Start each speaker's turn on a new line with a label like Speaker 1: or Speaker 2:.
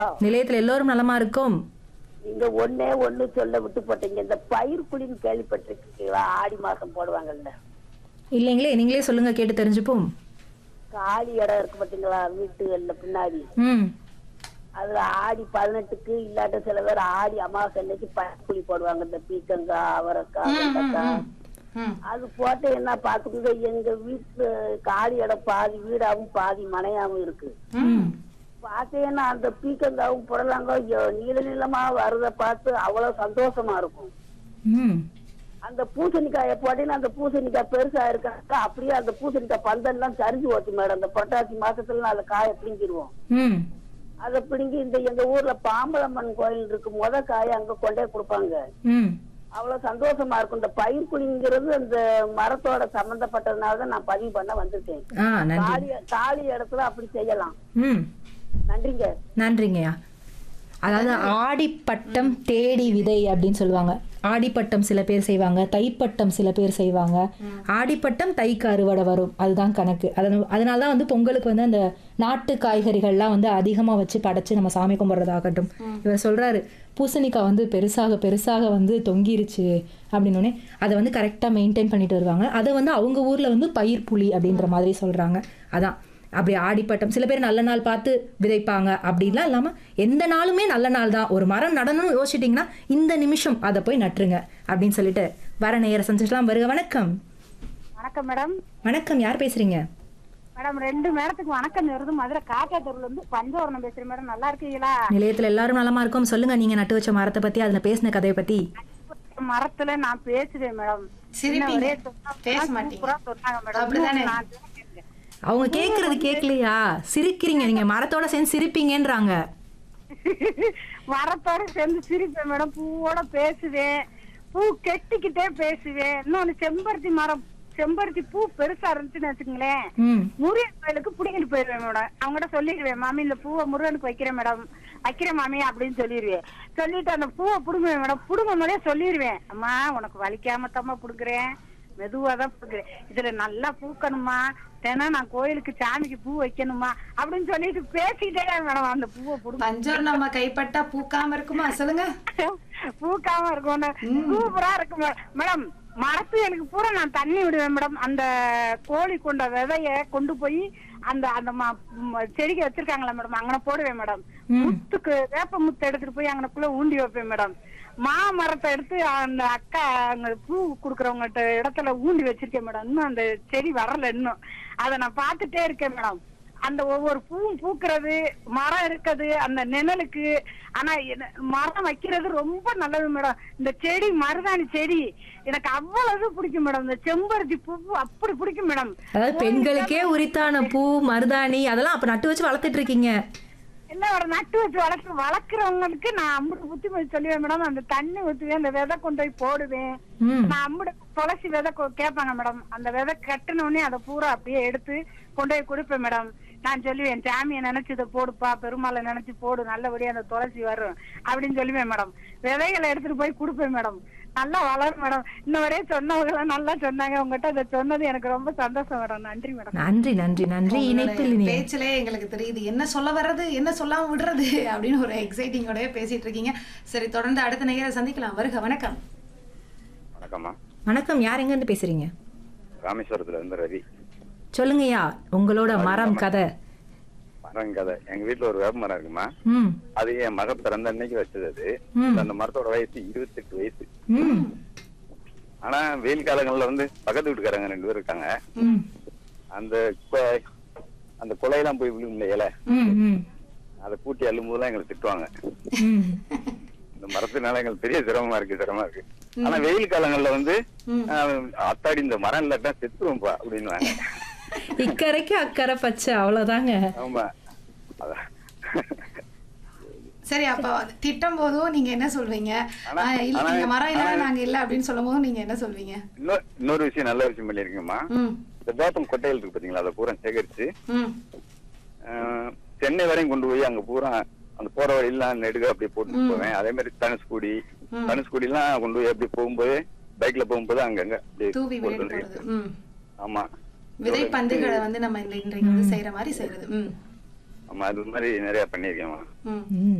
Speaker 1: நிலையத்தில் எல்லோரும் நலமா இருக்கும்
Speaker 2: நீங்க ஒண்ணே ஒண்ணு சொல்ல விட்டு போட்டீங்க இந்த பயிர் குழின்னு கேள்விப்பட்டிருக்கீங்களா ஆடி மாசம் போடுவாங்கல்ல
Speaker 1: இல்லைங்களே நீங்களே சொல்லுங்க கேட்டு தெரிஞ்சுப்போம்
Speaker 2: காலி இடம் இருக்கு பாத்தீங்களா வீட்டுகள்ல பின்னாடி
Speaker 1: ம்
Speaker 2: அதுல ஆடி பதினெட்டுக்கு இல்லாட்ட சில பேர் ஆடி அமாவாசை அன்னைக்கு பயிர் குழி போடுவாங்க இந்த பீக்கங்காய் அவரைக்காய் வெண்டைக்காய்
Speaker 3: ம்.
Speaker 2: அது போட்டு என்ன பாத்துக்கோங்க எங்க வீட்டு காலி இடம் பாதி வீடாவும் பாதி மனையாவும் இருக்கு
Speaker 1: ம்
Speaker 2: பார்த்தீங்கன்னா அந்த பீக்கங்காவும் புடலங்காயும் நீள நீளமா வர்றத பார்த்து அவ்வளவு சந்தோஷமா இருக்கும்
Speaker 1: ம்
Speaker 2: அந்த பூசணிக்காயை போட்டீங்கன்னா அந்த பூசணிக்காய் பெருசா இருக்காக்கா அப்படியே அந்த பூசணிக்காய் பந்தல்லாம் சரிஞ்சு போச்சு மேடம் அந்த புரட்டாசி மாசத்துல அந்த காயை பிடிங்கிருவோம்
Speaker 1: ம்
Speaker 2: அதை பிடுங்கி இந்த எங்க ஊர்ல பாம்பளம்மன் கோயில் இருக்கு முத காயை அங்க கொண்டே கொடுப்பாங்க
Speaker 1: ம்
Speaker 2: அவ்வளவு சந்தோஷமா இருக்கும் இந்த பயிர் குழிங்கிறது அந்த மரத்தோட சம்பந்தப்பட்டதுனால தான் நான் பதிவு பண்ண வந்திருக்கேன்
Speaker 1: ஆ நன்றி
Speaker 2: காலி காலி இடத்துல அப்படி செய்யலாம்
Speaker 1: ம்
Speaker 2: நன்றிங்க
Speaker 1: நன்றிங்கய்யா அதாவது ஆடிப்பட்டம் தேடி விதை அப்படின்னு சொல்லுவாங்க ஆடிப்பட்டம் சில பேர் செய்வாங்க தைப்பட்டம் சில பேர் செய்வாங்க ஆடிப்பட்டம் தைக்கு அறுவடை வரும் அதுதான் கணக்கு அதனால அதனால தான் வந்து பொங்கலுக்கு வந்து அந்த நாட்டு காய்கறிகள்லாம் வந்து அதிகமாக வச்சு படைச்சு நம்ம சாமி கும்பிட்றதாகட்டும் இவர் சொல்றாரு பூசணிக்காய் வந்து பெருசாக பெருசாக வந்து தொங்கிருச்சு அப்படின்னோடனே அதை வந்து கரெக்டாக மெயின்டைன் பண்ணிட்டு வருவாங்க அதை வந்து அவங்க ஊரில் வந்து பயிர் புலி அப்படின்ற மாதிரி சொல்கிறாங்க அதான் அப்படி ஆடிப்பட்டம் சில பேர் நல்ல நாள் பார்த்து விதைப்பாங்க அப்படிலாம் இல்லாமல் எந்த நாளுமே நல்ல நாள் தான் ஒரு மரம் நடணும்னு யோசிச்சிட்டிங்கன்னா இந்த நிமிஷம் அதை போய் நட்டுருங்க அப்படின்னு சொல்லிட்டு வர நேர சந்திச்சிடலாம் வருக வணக்கம்
Speaker 4: வணக்கம் மேடம்
Speaker 1: வணக்கம் யார் பேசுறீங்க
Speaker 4: மேடம் ரெண்டு நேரத்துக்கு வணக்கம் வருது மதுரை காக்கா தெருவுல இருந்து பஞ்சவரணம் பேசுறேன் மேடம் நல்லா இருக்கீங்களா
Speaker 1: நிலையத்தில் எல்லாரும் நலமா இருக்கும் சொல்லுங்க நீங்க நட்டு வச்ச மரத்தை பத்தி அதுல பேசின கதையை பத்தி
Speaker 4: மரத்துல நான் பேசுவேன் மேடம்
Speaker 3: சிரிப்பீங்க.
Speaker 4: இன்ன வரையும் சொன்னா
Speaker 3: பேச மாட்டீங்க.
Speaker 4: சூப்பரா சொன்னாங்க மேடம்
Speaker 3: அப்படிதானே?
Speaker 4: நான் கேட்கிறேன்.
Speaker 1: அவங்க கேக்குறது கேட்கலையா சிரிக்கிறீங்க நீங்க மரத்தோட சேர்ந்து சிரிப்பீங்கன்றாங்க
Speaker 4: மரத்தோட சேர்ந்து சிரிப்பேன் மேடம் பூவோட பேசுவேன் பூ கெட்டிக்கிட்டே பேசுவேன் இன்னொன்னு செம்பருத்தி மரம் செம்பருத்தி பூ பெருசா இருந்துச்சுன்னு வச்சுக்கோங்களேன்
Speaker 1: ம்
Speaker 4: முருகன் கோயிலுக்கு பிடிக்கிட்டு போயிருவேன் மேடம் அவங்ககிட்ட சொல்லிடுவேன் மாமி இந்த பூவை முருகனுக்கு வைக்கிறேன் மேடம் வைக்கிறேன் மாமி அப்படின்னு சொல்லிடுவேன் சொல்லிட்டு அந்த பூவை புடுங்குவேன் மேடம் புடுங்கும் போதே சொல்லிடுவேன் அம்மா உனக்கு வலிக்காம தம்மா புடுங்குறேன் மெதுவா தான் புடுங்குறேன் இதுல நல்லா பூக்கணுமா தினம் நான் கோயிலுக்கு சாமிக்கு பூ வைக்கணுமா அப்படின்னு சொல்லிட்டு பேசிட்டே மேடம் அந்த பூவை புடுங்க
Speaker 3: பஞ்சம் நம்ம கைப்பட்டா பூக்காம இருக்குமா சொல்லுங்க
Speaker 4: பூக்காம இருக்கும் சூப்பரா இருக்கு மேடம். மேடம் மரத்து எனக்கு பூரா நான் தண்ணி விடுவேன் மேடம் அந்த கோழி கொண்ட விதைய கொண்டு போய் அந்த அந்த ம- ம- செடிக்கு வச்சிருக்காங்களா மேடம் அங்கன போடுவேன் மேடம் முத்துக்கு வேப்ப முத்து எடுத்துட்டு போய் அங்கனக்குள்ள ஊண்டி வைப்பேன் மேடம் மாமரத்தை எடுத்து அந்த அக்கா அங்க பூ குடுக்கறவங்ககிட்ட இடத்துல ஊண்டி வச்சிருக்கேன் மேடம் இன்னும் அந்த செடி வரல இன்னும் அதை நான் பார்த்துட்டே இருக்கேன் மேடம் அந்த ஒவ்வொரு பூவும் பூக்கிறது மரம் இருக்குது அந்த நிழலுக்கு ஆனா என்ன- மரம் வைக்கிறது ரொம்ப நல்லது மேடம் இந்த செடி மருதாணி செடி எனக்கு அவ்வளவு பிடிக்கும் மேடம் இந்த செம்பருத்தி பூ அப்படி பிடிக்கும் மேடம்
Speaker 1: அதாவது பெண்களுக்கே உரித்தான பூ மருதாணி அதெல்லாம் அப்ப நட்டு வச்சு வளர்த்துட்டு இருக்கீங்க
Speaker 4: எல்லாம் ஒரு நட்டு வச்சு வளர்க்க வளர்க்குறவங்களுக்கு நான் அம்புட்டு புத்திமதி சொல்லுவேன் மேடம் அந்த தண்ணி ஊத்துவேன் அந்த விதை கொண்டு போய் போடுவேன்
Speaker 1: ம்
Speaker 4: நான் அம்புடு துளசி விதை கொ- கேட்பாங்க மேடம் அந்த விதை கட்டின உடனே அதை பூரா அப்படியே எடுத்து கொண்டு போய் கொடுப்பேன் மேடம் நான் சொல்லுவேன் சாமியை நினைச்சு இதை போடுப்பா பெருமாளை நினைச்சு போடு நல்லபடியா அந்த துளசி வரும் அப்படின்னு சொல்லுவேன் மேடம் விதைகளை எடுத்துட்டு போய் கொடுப்பேன் மேடம் நல்லா வளரும் மேடம் இன்ன வரையும் சொன்னவங்க எல்லாம் நல்லா சொன்னாங்க உங்ககிட்ட அதை சொன்னது எனக்கு ரொம்ப சந்தோஷம் மேடம் நன்றி மேடம்
Speaker 1: நன்றி நன்றி நன்றி இணைப்பில் இனி
Speaker 3: பேச்சிலே எங்களுக்கு தெரியுது என்ன சொல்ல வர்றது என்ன சொல்லாம விடுறது அப்படின்னு ஒரு எக்ஸைட்டிங்கோடய பேசிட்டு இருக்கீங்க சரி தொடர்ந்து அடுத்த நேரம் சந்திக்கலாம் வருக வணக்கம்
Speaker 5: வணக்கம்மா
Speaker 1: வணக்கம் யார் எங்க இருந்து பேசுறீங்க
Speaker 5: ராமேஸ்வரத்துல இருந்து ரவி
Speaker 1: சொல்லுங்கய்யா உங்களோட மரம் கதை
Speaker 5: மரம் கதை எங்க வீட்டுல ஒரு வேப்ப மரம் இருக்குமா
Speaker 1: ம்
Speaker 5: அது என் மக பிறந்த அன்னைக்கு வச்சது அது
Speaker 1: ம்.
Speaker 5: அந்த மரத்தோட வயசு இருபத்தெட்டு வயசு
Speaker 1: ம்
Speaker 5: ஆனா வெயில் காலங்கள்ல வந்து பக்கத்து வீட்டுக்காரங்க ரெண்டு பேர் இருக்காங்க
Speaker 1: ம்
Speaker 5: அந்த கொ- அந்த கொலையெல்லாம் போய் விழுகும்ல இலை
Speaker 1: ம் ம்
Speaker 5: அதை கூட்டி அள்ளும் போதெல்லாம் எங்களை திட்டுவாங்க
Speaker 1: ம்
Speaker 5: இந்த மரத்தினால எங்களுக்கு பெரிய சிரமமா இருக்கு சிரமமா இருக்கு ஆனா வெயில் காலங்கள்ல வந்து ஆஹ், அத்தாடி இந்த மரம் இல்லாட்டா செத்துருவோம்ப்பா அப்படின்னுவாங்க
Speaker 1: இக்கரைக்கு அக்கறை பச்சை அவ்வளவுதாங்க
Speaker 5: ஆமா அதான்
Speaker 3: சரி அப்ப திட்டம் போதும் நீங்க என்ன சொல்வீங்க
Speaker 5: ஆனா-
Speaker 3: ஆ, இல்ல
Speaker 5: ஆனா-
Speaker 3: நீங்க மரம் இல்ல
Speaker 5: ஆனா-
Speaker 3: நாங்க இல்ல அப்படின்னு சொல்லும் போது நீங்க என்ன சொல்வீங்க
Speaker 5: இன்னொரு இன்னொரு விஷயம் நல்ல விஷயம் பண்ணிருக்கீங்கம்மா
Speaker 3: ம்
Speaker 5: இந்த வேப்பம் கொட்டைகள் இருக்கு பாத்தீங்களா அதை பூரா சேகரிச்சு
Speaker 3: ம்
Speaker 5: ஆஹ் சென்னை வரையும் கொண்டு போய் அங்க பூரா அந்த போற வழியெல்லாம் நெடுக அப்படியே போட்டு போவேன் அதே மாதிரி தனுஷ்கோடி தனுஷ்கோடி எல்லாம் கொண்டு போய் அப்படியே போகும்போது பைக்ல போகும்போது அங்கங்க அப்படியே
Speaker 3: தூவி
Speaker 5: போட்டு
Speaker 3: விளையாடு
Speaker 5: வந்துருக்கேன்.
Speaker 3: போறது ம்
Speaker 5: ஆமா
Speaker 3: விதை பந்துகளை வந்து நம்ம இந்த இன்றைக்கு வந்து செய்யற மாதிரி செய்யறது ம்
Speaker 5: ஆமா அது மாதிரி நிறைய பண்ணியிருக்கேன்
Speaker 3: ம்
Speaker 1: ம்